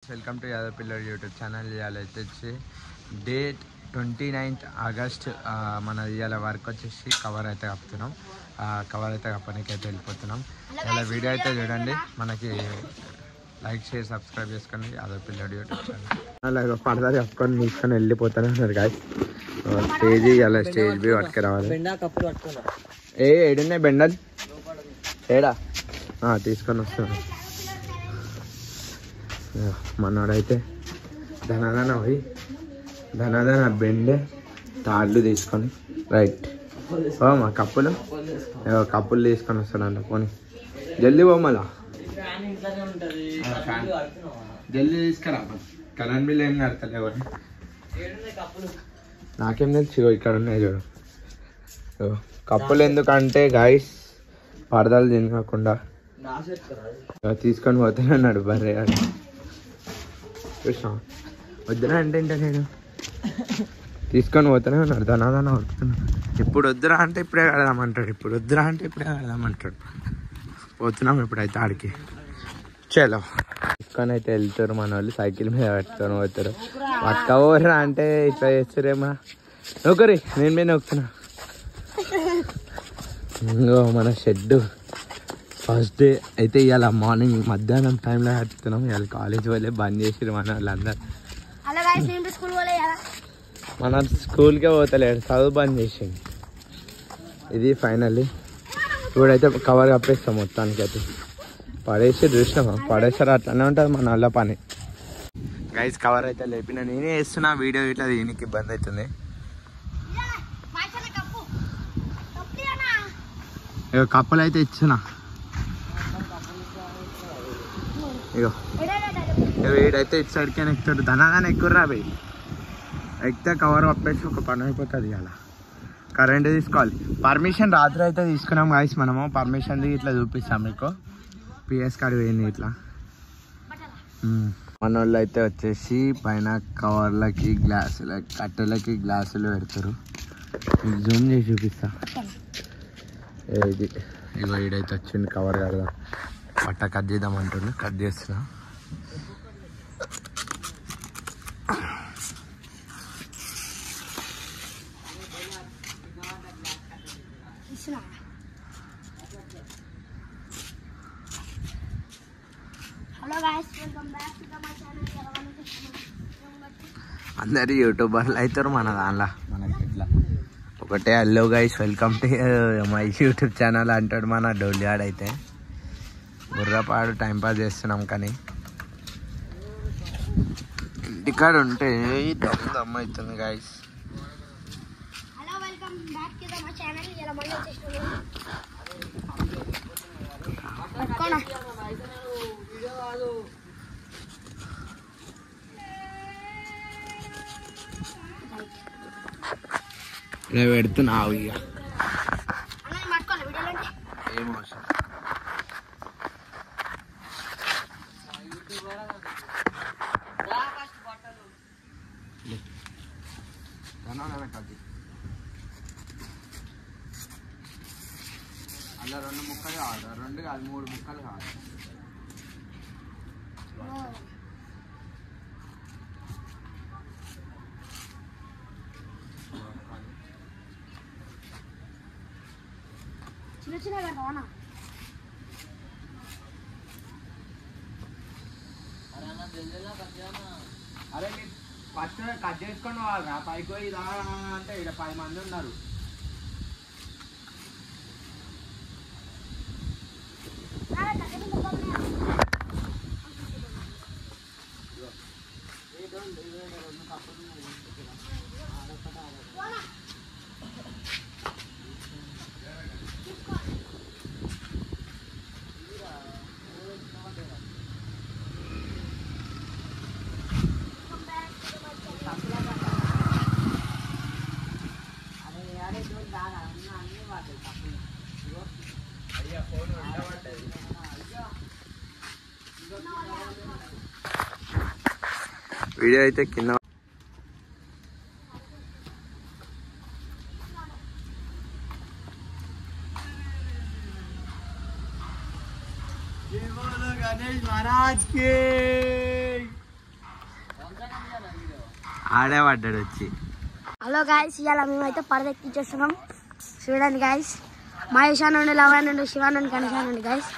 Welcome to Yadav pillar YouTube channel ఇవాళ వచ్చేసి date twenty ninth August మన ఇవాళ వర్క్ వచ్చేసి కవర్ అయితే కప్పుతున్నాం ఆ కవర్ అయితే కప్పడానికి అయితే వెళ్ళిపోతున్నాం ఇలా వీడియో అయితే చూడండి మనకి లైక్ షేర్ సబ్స్క్రైబ్ చేసుకోండి యాదవ్ పిల్లర్ యూట్యూబ్ ఛానల్ అలాగే పడదా కప్పుకొని తీసుకొని వెళ్ళిపోతానే ఉన్నారు గాయ స్టేజ్ ఇలా స్టేజ్ బి పట్టుకు రావాలి బెండా కప్పులు పట్టుకున్నా ఏ ఏడున్నాయి బెండల్ ఏడా ఆ, తీసుకొని వస్తున్నాను ఆ, మనోడైతే ధనాదన పోయి ధనాదన బెండే తాళ్ళు తీసుకొని రైట్ ఓ మా కప్పులు ఏవో కప్పులు తీసుకొని వస్తాడంట పోనీ జల్దీ పో మళ్ళా ఫ్యాన్ ఇంట్లోనే ఉంటది ఆ, ఫ్యాన్. కప్పులు కడుతున్నావా? జల్దీ తీసుకురా కరెంట్ బిల్ ఏం కడతలేవు ఏడున్నాయి కప్పులు నాకేం తెలుసు ఇగో ఇక్కడ ఉన్నాయి చూడు ఇగో, కప్పులు ఎందుకంటే గాయస్ పరదాలు తినకుండా దాచెట్టుకురా ఇక తీసుకొని పోతానే అన్నాడు బర్రె అని కృష్ణ వద్దురా అంటే ఏంటో నేను తీసుకొని పోతానే ఉన్నాడు ధనాదన వస్తున్నా ఇప్పుడు వద్దురా అంటే ఇప్పుడే కడదామంటాడు ఇప్పుడు వద్దురా అంటే ఇప్పుడే కడదామంటాడు పోతున్నాం ఇప్పుడైతే ఆడికి చలో తీసుకొని అయితే వెళ్తారు మన వాళ్ళు సైకిల్ మీద పెట్టుకొని పోతారు పట్టుకోరా అంటే ఇట్లా చేస్తారేమా నొక్కరి నేను మీద నొక్కుతున్నా ఇంకో మన షెడ్ ఫస్ట్ డే అయితే ఇవాళ మార్నింగ్ మధ్యాహ్నం టైంలో కట్టుతున్నాం ఇవాళ కాలేజ్ వాళ్ళే బంద్ చేసిరు మన వాళ్ళందరూ హలో గాయస్ నేను స్కూల్ పోలే కదా మన స్కూల్కే పోతలేడు చదువు బంద్ చేసింది ఇది ఫైనల్లీ ఇప్పుడైతే కవర్ కప్పేస్తాం మొత్తానికి అయితే పడేసి చూసినామా పడేసారు అట్లనే ఉంటుంది మన వాళ్ళ పని గైస్ కవర్ అయితే లేపిన నేనే వేస్తున్నా వీడియో ఇట్లా దీనికి ఇబ్బంది అవుతుంది కప్పు కప్పు అన్నా ఇక కప్పులు అయితే ఇచ్చిన ఇగో ఇక వీడైతే ఇటు సైడ్కే ఎక్కుతాడు ధనాన్ని ఎక్కుర్రా పోయి ఎక్కితే కవర్ కప్పేసి ఒక పని అయిపోతుంది అలా కరెంట్ తీసుకోవాలి పర్మిషన్ రాత్రి అయితే తీసుకున్నాం గాయస్ మనము పర్మిషన్ ఇట్లా చూపిస్తాం మీకు పిఎస్ కార్డు పోయింది ఇట్లా ఉమ్. మన వాళ్ళు అయితే వచ్చేసి పైన కవర్లకి గ్లాసులకి కట్టెలకి గ్లాసులు పెడతారు మీకు జూమ్ చేసి చూపిస్తా ఏ ఇది ఇగో ఈడైతే వచ్చింది కవర్ కడదాం పట్ట కట్ చేద్దాం అంటుండు కట్ చేస్తున్నా ఇస్తున్నా hello guys welcome back to my channel ఎలా అందరు యూట్యూబర్లు అవుతారు మన దానిలో మనకి ఇట్లా ఒకటే hello guys welcome to my YouTube channel అంటాడు మన డోలియాడ్ అయితే బుర్రపాడు టైం పాస్ చేస్తున్నాం కానీ ఇంటికాడ ఉంటే దమ్ దమ్ అవుతుంది guys hello welcome back to my channel ఎలా మళ్ళీ వచ్చేసినాము పట్టుకోనా నేను పెడుతున్నావు ఇక అన్న పట్టుకోనా వీడియోలో ఏం అవసరం అలా రెండు ముక్కలు కావాలి రెండు కాదు మూడు ముక్కలు కావాలి చిన్న చిన్న పెడతావా అరే మీరు ఫస్ట్ కట్ చేసుకొని వాళ్ళరా పైకి పోయి ఇలా అంటే ఇక్కడ పది మంది ఉన్నారు వీడియో అయితే కింద गणेश महाराज के ఆడే పడ్డాడు వచ్చి హలో గాయస్ ఇవాళ మేమైతే పరద ఎక్కించేస్తున్నాం చూడండి గాయస్ మహేష్ నుండి లవణ నుండి శివ నుండి గణేష్ నుండి గాయస్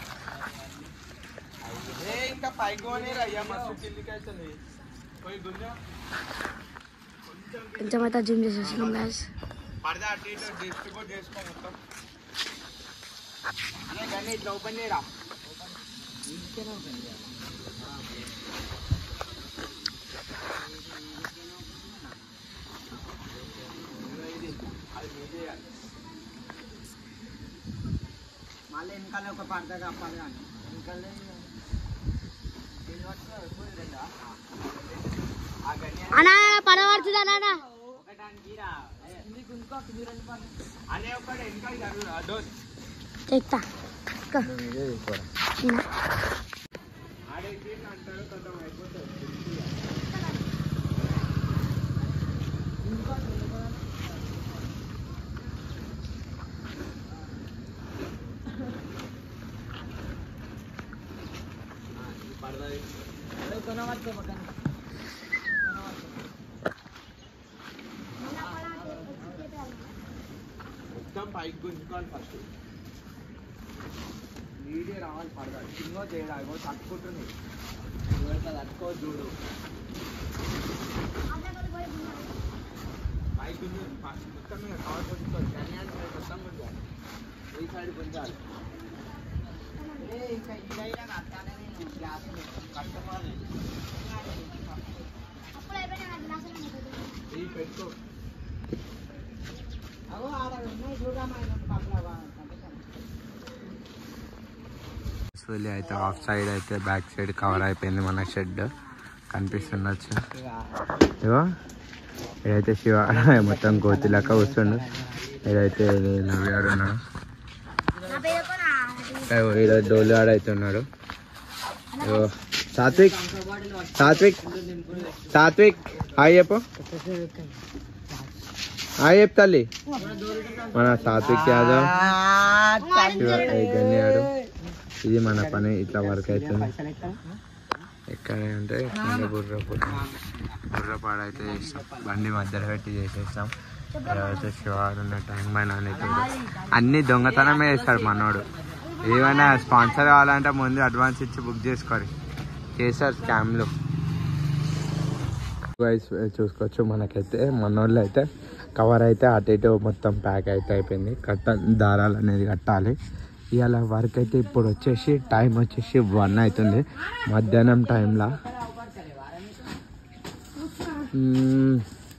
ఇంకా పైకి అయ్యా మస్తు కిందికి అవుతుంది కొంచెం అయితే జిమ్ చేసేస్తున్నాం గాయస్ పడదా అటు ఇటు డిస్ట్రిబ్యూట్ చేసుకో మొత్తం అనే కానీ ఇట్లా ఓపెన్ చేయరా మళ్ళీ వెనకాల ఒక పడదా కప్పాలి కానీ వెనకాల అన్నా పడవ పడుతుంది అన్నా అనే ఒకటి వెనకాల జరుగురా డోర్ చెప్తా మొత్తం పైకి గుంజుకోవాలి ఫస్ట్ నీడే రావాలి పడదా చిన్నో తేడా ఇగో తట్టుకుంటుంది ఇవంతా తట్టుకో చూడు పైకి గుంజు ఫస్ట్ మొత్తం మీద కవర్ కొట్టుకోవాలి కన్యాన్ని మొత్తం గుంజాలి ఈ సైడ్ గుంజాలి ఏ ఇంకా ఇదైనా అట్లానే నేను గ్లాస్ కష్టపడాలి ఈ పెట్టుకో సోలీ అయితే ఆఫ్ సైడ్ అయితే బ్యాక్ సైడ్ కవర్ అయిపోయింది మన షెడ్ కనిపిస్తుండొచ్చు ఇగో ఇదైతే శివ మొత్తం కోతి లెక్క కూర్చుండు ఇదైతే నవ్వాడు ఉన్నాడు ఇగో ఈడ డోలు ఆడైతున్నాడు ఇగో సాత్విక్ సాత్విక్ సాత్విక్ హాయ్ చెప్పు హాయ్ చెప్పు తల్లి మన సాత్విక్ యాదవ్ శివ ఈ గన్యాడు ఇది మన పని ఇట్లా వర్క్ అవుతుంది ఎక్కడ అంటే కింద బుర్ర బుర్ర బుర్ర పాడైతే చేస్తాం బండి మధ్యలో పెట్టి చేసేస్తాం తర్వాత శివారు ఉన్న టైం పైన అన్ని దొంగతనమే చేస్తాడు మనోడు ఏమైనా స్పాన్సర్ కావాలంటే ముందు అడ్వాన్స్ ఇచ్చి బుక్ చేసుకోరు చేశారు స్కామ్లు వైస్ చూసుకోవచ్చు మనకైతే మనోళ్ళు అయితే కవర్ అయితే అటు ఇటు మొత్తం ప్యాక్ అయితే అయిపోయింది కట్ట దారాలు అనేది కట్టాలి ఇవాళ వర్క్ అయితే ఇప్పుడు వచ్చేసి టైం వచ్చేసి వన్ అవుతుంది మధ్యాహ్నం టైంలో మ్మ్.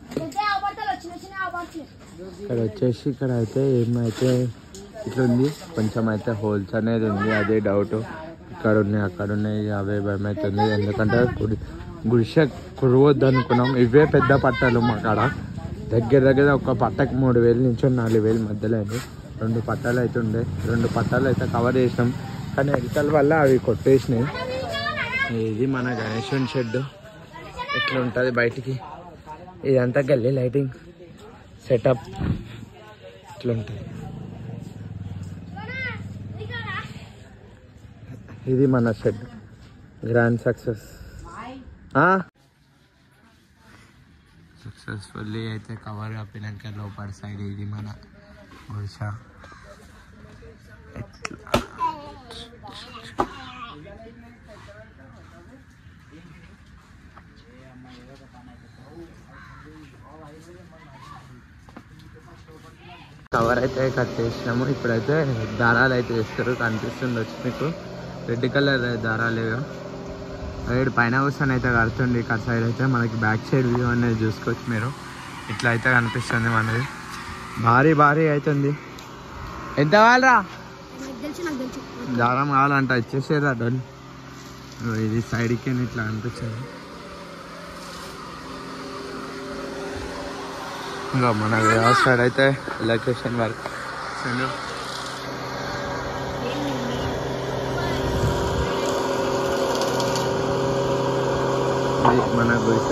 ఇక్కడ వచ్చేసి ఇక్కడ అయితే ఏమైతే ఇట్లా ఉంది కొంచెం అయితే హోల్స్ అనేది ఉంది అదే డౌట్ ఇక్కడ ఉన్నాయి అక్కడ ఉన్నాయి అవే భయం అవుతుంది ఎందుకంటే గుడి గుడిసె కురవద్దు అనుకున్నాం ఇవే పెద్ద పట్టాలు మా కాడ దగ్గర దగ్గర ఒక పట్టకు మూడు వేలు నుంచి నాలుగు వేలు మధ్యలో అయింది రెండు పట్టాలు అయితే ఉండే రెండు పట్టాలు అయితే కవర్ చేసినాం కానీ ఎడికల వల్ల అవి కొట్టేసినాయి ఇది మన గణేశుని షెడ్ ఇట్లా ఉంటుంది బయటికి ఇదంతా గల్లీ లైటింగ్ సెటప్ ఇట్లా ఉంటుంది ఇది మన షెడ్ గ్రాండ్ సక్సెస్ సక్సెస్ఫుల్లీ అయితే కవర్ కప్పినాక లోపల సైడ్ ఇది మన గుడిస ఎట్లా కవర్ అయితే కట్టేసినాము ఇప్పుడైతే దారాలు అయితే వేస్తారు కనిపిస్తుంది వచ్చి మీకు రెడ్ కలర్ దారాలు ఇవి రైడ్ పైన కూర్చొని అయితే కడుతుంది ఇక్కడ సైడ్ అయితే మనకి బ్యాక్ సైడ్ వ్యూ అనేది చూసుకోవచ్చు మీరు ఇట్లా అయితే కనిపిస్తుంది మనది భారీ భారీ అవుతుంది ఎంత కావాలరా నాకు తెలుసు నాకు తెలుసు దారం కావాలంట ఇచ్చేసేదా డోల్ ఇది సైడ్కి ఇట్లా అనిపించింది ఇంకా మన సైడ్ అయితే ఎలక్ట్రిషియన్ వర్క్ చూడు. ఇది మన గుడిస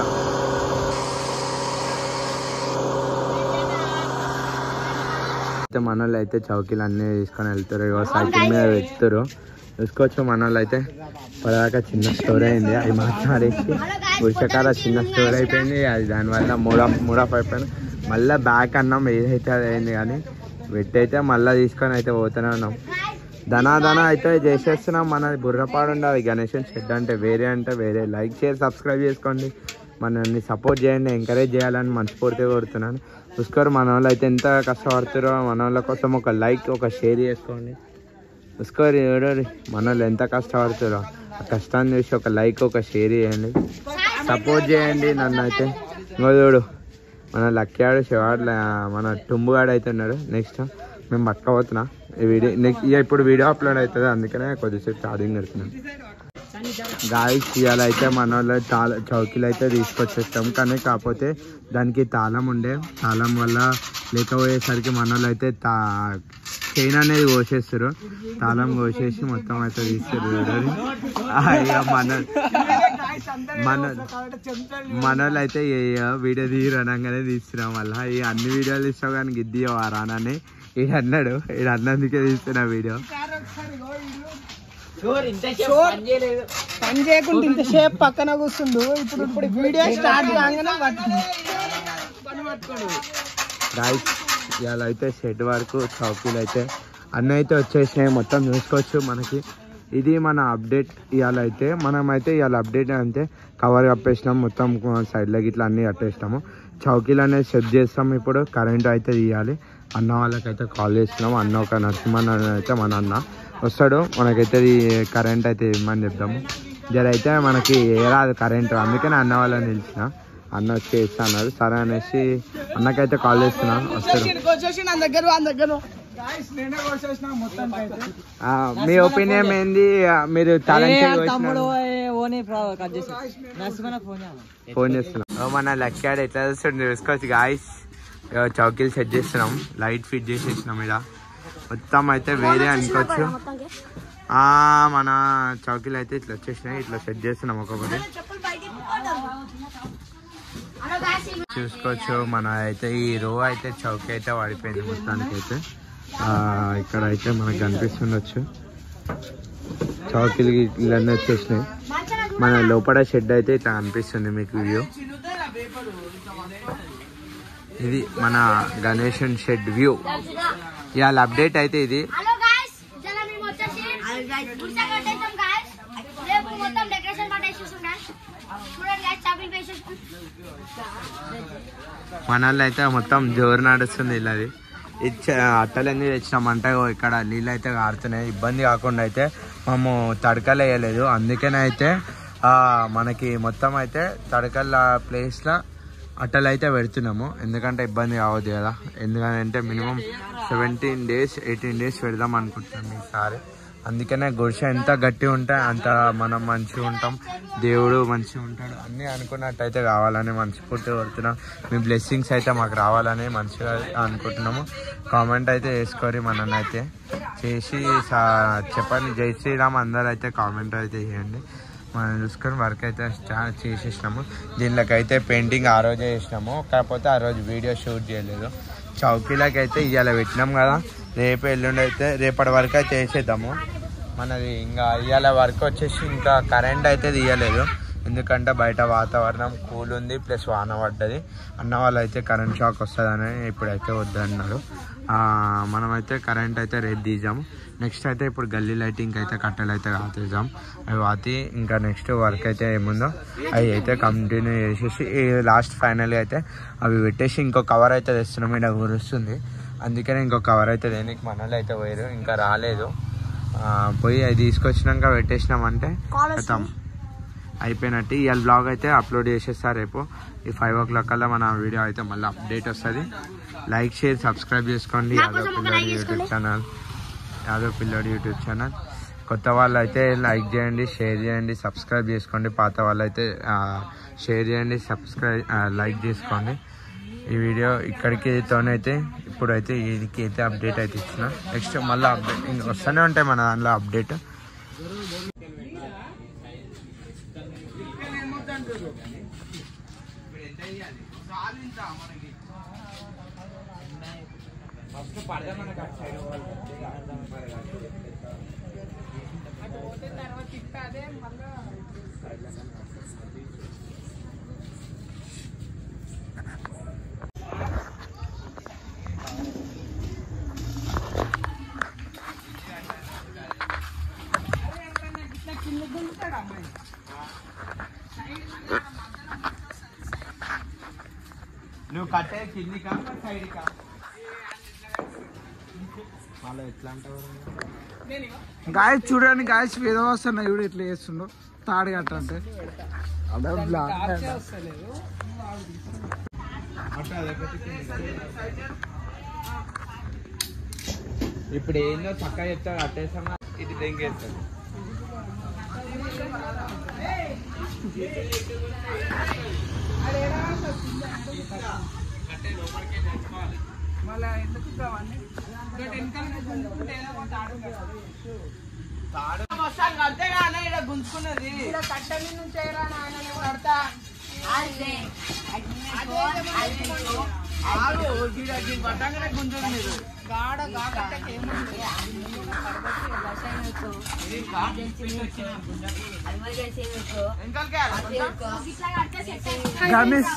అయితే మన వాళ్ళు అయితే చౌకీలు అన్నీ తీసుకొని వెళ్తారు ఇగో సైకిల్ మీద వెళ్తారు చూసుకోవచ్చు మన వాళ్ళు అయితే పదాక చిన్న స్టోర్ అయింది అది మాట్లాడేసి హలో గాయస్ వర్షకాల చిన్న స్టోర్ అయిపోయింది అది దానివల్ల మూడ్ ఆఫ్ మూడ్ ఆఫ్ అయిపోయింది మళ్ళీ బ్యాక్ అన్నాం ఏదైతే అది అయింది కానీ వెట్ అయితే మళ్ళీ తీసుకొని అయితే పోతూనే ఉన్నాం ధనా ధనా అయితే చేసేస్తున్నాం మనది బుర్రపాడు ఉండాలి గణేషన్ షెడ్ అంటే వేరే అంటే వేరే లైక్ షేర్ సబ్స్క్రైబ్ చేసుకోండి మనల్ని సపోర్ట్ చేయండి ఎంకరేజ్ చేయాలని మనస్ఫూర్తిగా కోరుతున్నాను పుష్కర్ మన వాళ్ళు అయితే ఎంత కష్టపడుతారో మన వాళ్ళ కోసం ఒక లైక్ ఒక షేర్ చేసుకోండి పుష్కర్ ఎవరు మన వాళ్ళు ఎంత కష్టపడుతారో ఆ కష్టాన్ని చూసి ఒక లైక్ ఒక షేర్ చేయండి సపోర్ట్ చేయండి నన్ను అయితే ఇంకో చూడు మన లక్క్యాడు శివాడు మన టుంబుగాడు అయితే ఉన్నాడు నెక్స్ట్ మేము పట్టుకోబోతున్నా ఈ వీడియో నెక్స్ట్ ఇక ఇప్పుడు వీడియో అప్లోడ్ అవుతుంది అందుకనే కొద్దిసేపు ఛార్జింగ్ పెడుతున్నాం గాయస్ ఇవాళ అయితే మన వాళ్ళు తాళ చౌకీలు అయితే తీసుకొచ్చేస్తాం కానీ కాకపోతే దానికి తాళం ఉండే తాళం వల్ల లేకపోయేసరికి మన వాళ్ళు అయితే తా చైన్ అనేది కోసేస్తారు తాళం కోసేసి మొత్తం అయితే తీస్తారు చూడండి. ఆ, ఇక మన మన మన వాళ్ళు అయితే ఏ వీడియో తీయరు అనగానే తీస్తున్నాం వల్ల ఈ అన్ని వీడియోలు ఇస్తావు కానీ గిద్ది రానని ఈడు అన్నాడు ఈడు అన్నందుకే తీస్తున్నా వీడియో పని చేయకుండా ఇంతసేపు పక్కన కూర్చుండు ఇప్పుడు ఇప్పుడు వీడియో స్టార్ట్ కాగానే పట్టుకుంది గాయస్ ఇవాళ అయితే షెడ్ వరకు చౌకీలు అయితే అన్నీ అయితే వచ్చేసినాయి మొత్తం చూసుకోవచ్చు మనకి ఇది మన అప్డేట్ ఇవాళ అయితే మనం అయితే ఇవాళ అప్డేట్ అంటే కవర్ కప్పేసినాం మొత్తం సైడ్లకి ఇట్లా అన్నీ కట్టేసినాము చౌకీలు అనేది సెట్ చేస్తాం ఇప్పుడు కరెంట్ అయితే తీయాలి అన్న వాళ్ళకైతే కాల్ చేస్తున్నాం అన్న ఒక నరసింహన్న అయితే మన అన్న వస్తాడు మనకైతే ఈ కరెంట్ అయితే ఇవ్వమని చెప్దాము జర అయితే మనకి ఏ రాదు కరెంట్ అందుకని అన్న వాళ్ళని నిలిచిన అన్న వచ్చి ఇస్తా అన్నారు సరే అనేసి అన్నకైతే కాల్ చేస్తున్నా వస్తాడు కోసేసి నా దగ్గర వాళ్ళ దగ్గర Guys, నేనే కోసేసిన మొత్తం అయితే ఆ, మీ ఒపీనియన్ ఏంది ఆ, మీరు టాలెంట్ తమ్ముడు ఓనే కట్ చేసి నరసింహ ఫోన్ చేయాలి ఫోన్ చేస్తున్నాం ఓ, మన లక్కాడు ఎట్లా చూస్తుంది చూసుకోవచ్చు గాయస్ చౌకీలు సెట్ చేస్తున్నాం లైట్ ఫిట్ చేసేసినాం ఇక్కడ మొత్తం అయితే వేరే అనుకోవచ్చు మొత్తానికి ఆ, మన చౌకీలు అయితే ఇట్లా వచ్చేసినాయి ఇట్లా సెట్ చేస్తున్నాం ఒక్కొక్కటి హలో guys, ఈ చూసుకోవచ్చు మన అయితే ఈ రో అయితే చౌకీ అయితే పడిపోయింది మొత్తానికి అయితే ఆ, ఇక్కడ అయితే మనకు కనిపిస్తుండొచ్చు చౌకీలు ఇళ్ళన్నీ వచ్చేసినాయి మన లోపల షెడ్ అయితే ఇట్లా కనిపిస్తుంది మీకు వ్యూ ఇది మన గణేషన్ షెడ్ వ్యూ ఇవాళ అప్డేట్ అయితే ఇది హలో గాయ్స్ జర మేము వచ్చేసి గుడిసె కట్టేసాం గాయ్స్ రేపు మొత్తం డెకరేషన్ పట్టేసేసాం గాయ్స్ చూడండి గాయ్స్ చాపింగ్ వేసేసాం మన వాళ్ళు అయితే మొత్తం జోరు నడుస్తుంది ఇలాది ఇచ్చ అట్టలన్నీ తెచ్చినామంటే ఓ ఇక్కడ నీళ్ళు అయితే కారుతున్నాయి ఇబ్బంది కాకుండా అయితే మేము తడకలు వేయలేదు అందుకనే అయితే ఆ, మనకి మొత్తం అయితే తడకల ప్లేస్లో అట్టలు అయితే పెడుతున్నాము ఎందుకంటే ఇబ్బంది కావద్దు కదా ఎందుకంటే minimum seventeen days eighteen days పెడదాం అనుకుంటున్నాం ఈసారి అందుకనే గుడిసె ఎంత గట్టి ఉంటే అంత మనం మంచిగా ఉంటాం దేవుడు మంచిగా ఉంటాడు అన్నీ అనుకున్నట్టయితే కావాలని మనస్ఫూర్తిగా కోరుతున్నాం మీ బ్లెస్సింగ్స్ అయితే మాకు రావాలని మంచిగా అనుకుంటున్నాము కామెంట్ అయితే చేసుకోరి మనల్ని అయితే చేసి సా- చెప్పండి జై శ్రీరామ్ అందరూ అయితే కామెంట్ అయితే చేయండి మనం చూసుకొని వర్క్ అయితే స్టార్ట్ చేసేసినాము దీనిలోకి అయితే పెయింటింగ్ ఆ రోజే చేసినాము కాకపోతే ఆ రోజు వీడియో షూట్ చేయలేదు చౌకీలకి అయితే ఇవాళ పెట్టినాం కదా రేపు ఎల్లుండి అయితే రేపటి వరకు అయితే వేసేద్దాము మనది ఇంకా ఇవాళ వర్క్ వచ్చేసి ఇంకా కరెంట్ అయితే తీయలేదు ఎందుకంటే బయట వాతావరణం కూల్ ఉంది ప్లస్ వాన పడ్డది అన్న వాళ్ళు అయితే కరెంట్ షాక్ వస్తుందని ఇప్పుడైతే వద్దన్నారు ఆ, మనమైతే కరెంట్ అయితే రేపు తీసాము నెక్స్ట్ అయితే ఇప్పుడు గల్లీ లైటింగ్ అయితే కట్టెలు అయితే కాతేసాం అవి వాతి ఇంకా నెక్స్ట్ వర్క్ అయితే ఏముందో అవి అయితే కంటిన్యూ చేసేసి లాస్ట్ ఫైనల్గా అయితే అవి పెట్టేసి ఇంకో కవర్ అయితే తెస్తున్నాం ఇక్కడ కురుస్తుంది అందుకనే ఇంకో కవర్ అయితే దేనికి మనలో అయితే పోయారు ఇంకా రాలేదు ఆ, పోయి అది తీసుకొచ్చినాక పెట్టేసినామంటే ఖతం అయిపోయినట్టు ఇవాళ బ్లాగ్ అయితే అప్లోడ్ చేసేస్తా రేపు ఈ ఫైవ్ ఓ క్లాక్ కల్లా మన వీడియో అయితే మళ్ళీ అప్డేట్ వస్తుంది లైక్ షేర్ సబ్స్క్రైబ్ చేసుకోండి యాదవ్ పిల్లోడి యూట్యూబ్ ఛానల్ యాదవ్ పిల్లోడి యూట్యూబ్ ఛానల్ కొత్త వాళ్ళు అయితే లైక్ చేయండి షేర్ చేయండి సబ్స్క్రైబ్ చేసుకోండి పాత వాళ్ళు అయితే షేర్ చేయండి సబ్స్క్రైబ్ లైక్ చేసుకోండి ఈ వీడియో ఇక్కడికి తోనైతే ఇప్పుడైతే వీడికి అయితే అప్డేట్ అయితే ఇచ్చిన నెక్స్ట్ మళ్ళీ అప్డేట్ ఇంకా వస్తూనే ఉంటాయి మన దాంట్లో అప్డేట్ నువ్వు కట్టే కింది కా సైడ్ కా మళ్ళీ ఎట్లా అంటావు గాయస్ చూడండి గాయస్ వేదవస్తున్న చూడు ఎట్లా చేస్తుండో తాడు కట్ట అంటే అదే బ్లాక్ ఇప్పుడు ఏందో చక్కగా చెప్తా కట్టేసామా ఇది దెంగేస్తాడు గుంజుకున్నది ఆగు గిడ గిడ పట్టంగానే గుంజుడు మీరు వెనకాలకి వెళ్ళాలి కొంచెం. గణేష్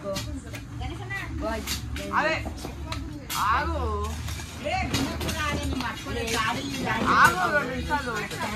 అదే ఆగు ఆగు రెండు నిమిషాలు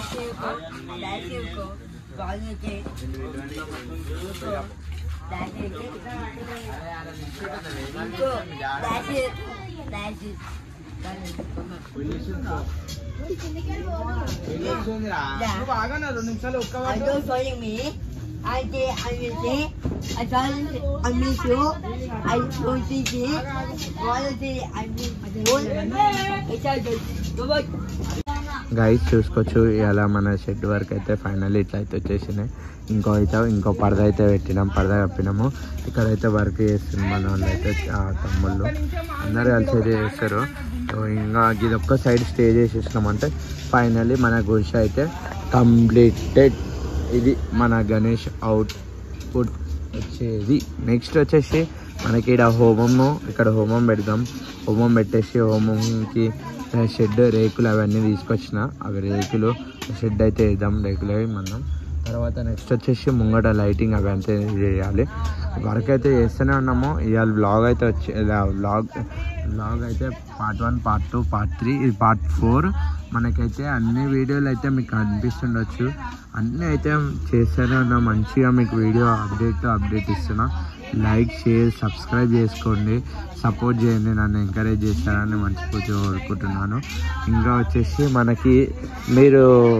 వెళ్ళొచ్చిందిరా. నువ్వు ఆగనా రెండు నిమిషాలు ఒక్క I పట్టు. don't follow me. I say I will say I don't I miss you. I don't see you. Follow the I miss you. It's all good. Bye bye. Guys చూసుకోవచ్చు ఇలా మన షెడ్ వర్క్ అయితే final ఇట్లా అయితే వచ్చేసినాయి ఇంకో అయితే ఇంకో పరద అయితే పెట్టినాం పరద కప్పినాము ఇక్కడైతే వర్క్ చేస్తుంది మన వాళ్ళు అయితే ఆ తమ్ముళ్ళు అందరు కలిసి అయితే చేస్తారు సో ఇంకా ఇది ఒక్క సైడ్ స్టే చేసేసినాం అంటే ఫైనల్లీ మన గుడిస అయితే కంప్లీటెడ్ ఇది మన గణేష్ అవుట్పుట్ వచ్చేది నెక్స్ట్ వచ్చేసి మనకి ఇక్కడ హోమము ఇక్కడ హోమం పెడదాం హోమం పెట్టేసి హోమంకి షెడ్ రేకులు అవన్నీ తీసుకొచ్చిన అవి రేకులు షెడ్ అయితే వేద్దాం రేకులు అవి మనం తర్వాత నెక్స్ట్ వచ్చేసి ముంగట లైటింగ్ అవి అంతే చేయాలి వర్క్ అయితే చేస్తూనే ఉన్నాము ఇవాళ బ్లాగ్ అయితే వచ్చి బ్లాగ్ బ్లాగ్ అయితే part one part two part three ఇది పార్ట్ ఫోర్ మనకైతే అన్ని వీడియోలు అయితే మీకు కనిపిస్తుండొచ్చు అన్నీ అయితే చేస్తూనే ఉన్నా మంచిగా మీకు వీడియో అప్డేట్ అప్డేట్ ఇస్తున్నా లైక్ షేర్ సబ్స్క్రైబ్ చేసుకోండి సపోర్ట్ చేయండి నన్ను ఎంకరేజ్ చేస్తారని మర్చిపోతూ కోరుకుంటున్నాను ఇంకా వచ్చేసి మనకి మీరు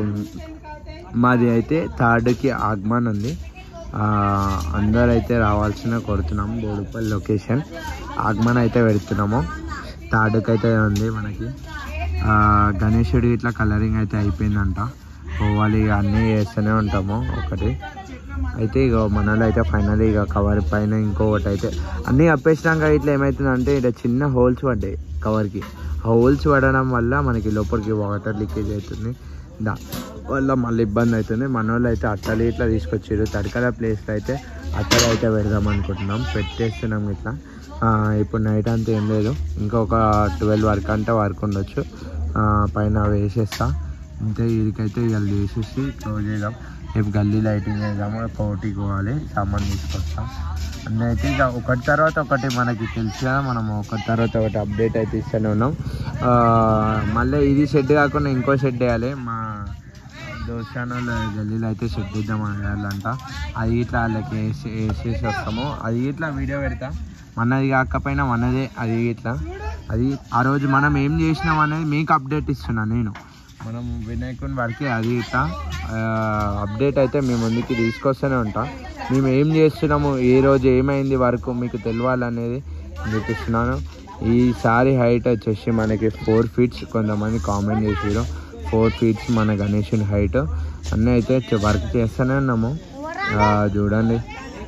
మాది అయితే థర్డ్కి ఆగమన్ ఉంది ఆ, అందరూ అయితే రావాల్సిన కోరుతున్నాము బోడుపల్లి లొకేషన్ ఆగమన్ అయితే పెడుతున్నాము థర్డ్కి అయితే ఉంది మనకి ఆ, గణేశుడి ఇట్లా కలరింగ్ అయితే అయిపోయిందంట పోవాలి ఇక అన్నీ చేస్తూనే ఉంటాము ఒకటి అయితే ఇక మనలో అయితే ఫైనల్ ఇక కవర్ పైన ఇంకొకటి అయితే అన్నీ అప్పేసినాక ఇట్లా ఏమవుతుందంటే ఇట్లా చిన్న హోల్స్ పడ్డాయి కవర్కి హోల్స్ పడడం వల్ల మనకి లోపలికి వాటర్ లీకేజ్ అవుతుంది దా వల్ల మళ్ళీ ఇబ్బంది అవుతుంది మన వాళ్ళు అయితే అట్టలు ఇట్లా తీసుకొచ్చారు తడకల ప్లేస్లో అయితే అట్టలు అయితే పెడదాం అనుకుంటున్నాం పెట్టేస్తున్నాం ఇట్లా ఆ, ఇప్పుడు నైట్ అంతా ఏం లేదు ఇంకొక ట్వెల్వ్ వరకు అంటే వర్క్ ఉండొచ్చు ఆ, పైన వేసేస్తా అంతే వీరికైతే ఇవాళ వేసేసి క్లోజ్ చేద్దాం రేపు గల్లీ లైటింగ్ వేద్దాము కోటికి పోవాలి సామాన్ తీసుకొస్తాం అన్నీ అయితే ఇక ఒకటి తర్వాత ఒకటి మనకి తెలుసు కదా మనం ఒకటి తర్వాత ఒకటి అప్డేట్ అయితే ఇస్తూనే ఉన్నాం ఆ, మళ్ళీ ఇది షెడ్ కాకుండా ఇంకో షెడ్ వేయాలి మా దోషానుల గల్లీలో అయితే షెడ్ ఇద్దాం వేయాలంట అది ఇట్లా వాళ్ళకి వేసి వేసేసి వస్తాము అది ఇట్లా వీడియో పెడతా మనది కాకపోయినా మనదే అది ఇట్లా అది ఆ రోజు మనం ఏం చేసినాం అనేది మీకు అప్డేట్ ఇస్తున్నా నేను మనం వినాయకుని వరకే అది ఇట్లా ఆ, అప్డేట్ అయితే మీ ముందుకి తీసుకొస్తూనే ఉంటాం మేము ఏం చేస్తున్నాము ఏ రోజు ఏమైంది వరకు మీకు తెలియాలనేది చూపిస్తున్నాను ఈసారి హైట్ వచ్చేసి మనకి ఫోర్ ఫీట్స్ కొంతమంది కామెంట్ చేసారు ఫోర్ ఫీట్స్ మన గణేషుని హైట్ అన్నీ అయితే వర్క్ చేస్తూనే ఉన్నాము ఆ, చూడండి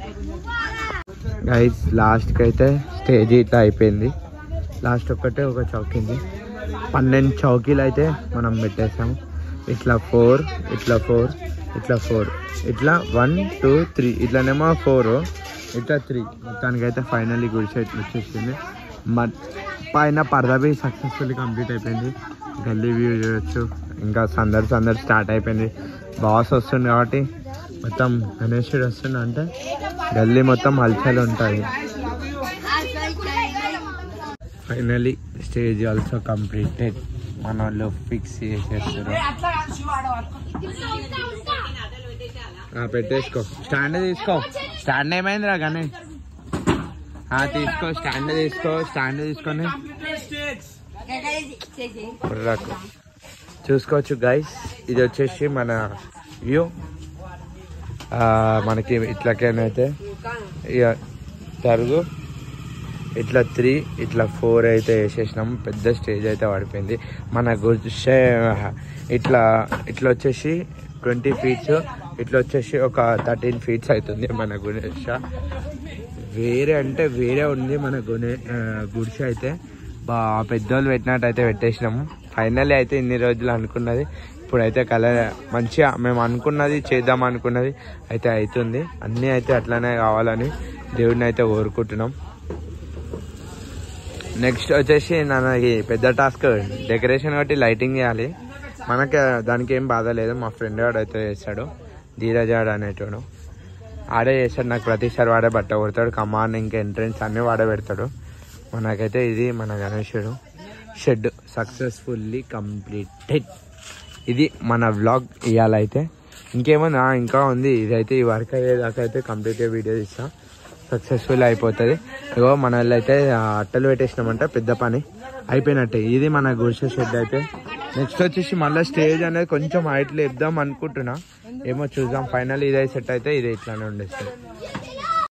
గైస్ లాస్ట్కి అయితే స్టేజ్ ఇట్లా అయిపోయింది లాస్ట్ ఒక్కటే ఒక చౌకింది పన్నెండు చౌకీలు అయితే మనం పెట్టేసాము ఇట్లా ఫోర్ ఇట్లా ఫోర్ ఇట్లా ఫోర్ ఇట్లా వన్ టూ త్రీ ఇట్లానేమో ఫోర్ ఇట్లా త్రీ మొత్తానికైతే ఫైనల్లీ గుడిసె ఇట్లా వచ్చేసింది మ పైన పరదాబీ సక్సెస్ఫుల్లీ కంప్లీట్ అయిపోయింది గల్లీ వ్యూ చూడొచ్చు ఇంకా సందడి సందడి స్టార్ట్ అయిపోయింది బాస్ వస్తుంది కాబట్టి మొత్తం గణేశుడు వస్తుండ అంటే గల్లీ మొత్తం హల్చల్ ఉంటుంది ఫైనలీ స్టేజ్ ఆల్సో కంప్లీటెడ్ మన వాళ్ళు ఫిక్స్ చేసేస్తారు ఆ, పెట్టేసుకో స్టాండ్ తీసుకో స్టాండ్ ఏమైందిరా కానీ ఆ, తీసుకో స్టాండ్ తీసుకో స్టాండ్ తీసుకొని కుర్రకు చూసుకోవచ్చు గైస్ ఇది వచ్చేసి మన వ్యూ మనకి ఇట్లకేనైతే ఇక తరుగు ఇట్లా త్రీ ఇట్లా ఫోర్ అయితే వేసేసినాం పెద్ద స్టేజ్ అయితే పడిపోయింది మన గుడిసె ఇట్లా ఇట్లా వచ్చేసి ట్వంటీ ఫీట్స్ ఇట్లా వచ్చేసి ఒక థర్టీన్ ఫీట్స్ అవుతుంది మన గుడిసె వేరే అంటే వేరే ఉంది మన గుడి గుడిసె అయితే బా పెద్దోళ్ళు పెట్టినట్టు అయితే పెట్టేసినాము ఫైనల్లీ అయితే ఇన్ని రోజులు అనుకున్నది ఇప్పుడైతే కలర్ మంచిగా మేము అనుకున్నది చేద్దాం అనుకున్నది అయితే అవుతుంది అన్నీ అయితే అట్లానే కావాలని దేవుడిని అయితే కోరుకుంటున్నాం నెక్స్ట్ వచ్చేసి మనకి పెద్ద టాస్క్ డెకరేషన్ కాబట్టి లైటింగ్ చేయాలి మనకి దానికి ఏం బాధ లేదు మా ఫ్రెండ్ వాడు అయితే చేస్తాడు ధీరజాడు అనేటోడు ఆడే చేస్తాడు నాకు ప్రతిసారి వాడే బట్ట కొడతాడు కమాన్ ఇంకా ఎంట్రెన్స్ అన్నీ వాడే పెడతాడు మనకైతే ఇది మన గణేశుడు షెడ్ సక్సెస్ఫుల్లీ కంప్లీటెడ్ ఇది మన వ్లాగ్ ఇవాళైతే ఇంకేమన్నా ఇంకా ఉంది ఇదైతే ఈ వర్క్ అయ్యేదాకా అయితే కంప్లీట్ వీడియో తీస్తా సక్సెస్ఫుల్ అయిపోతుంది ఇగో మన వాళ్ళు అయితే ఆ అట్టలు పెట్టేసినామంటే పెద్ద పని అయిపోయినట్టే ఇది మన గుడిసె షెడ్ అయితే నెక్స్ట్ వచ్చేసి మళ్ళీ స్టేజ్ అనేది కొంచెం హైట్ లేపుదాం అనుకుంటున్నా ఏమో చూద్దాం ఫైనల్ ఇదే సెట్ అయితే ఇది ఇట్లానే ఉండేస్తుంది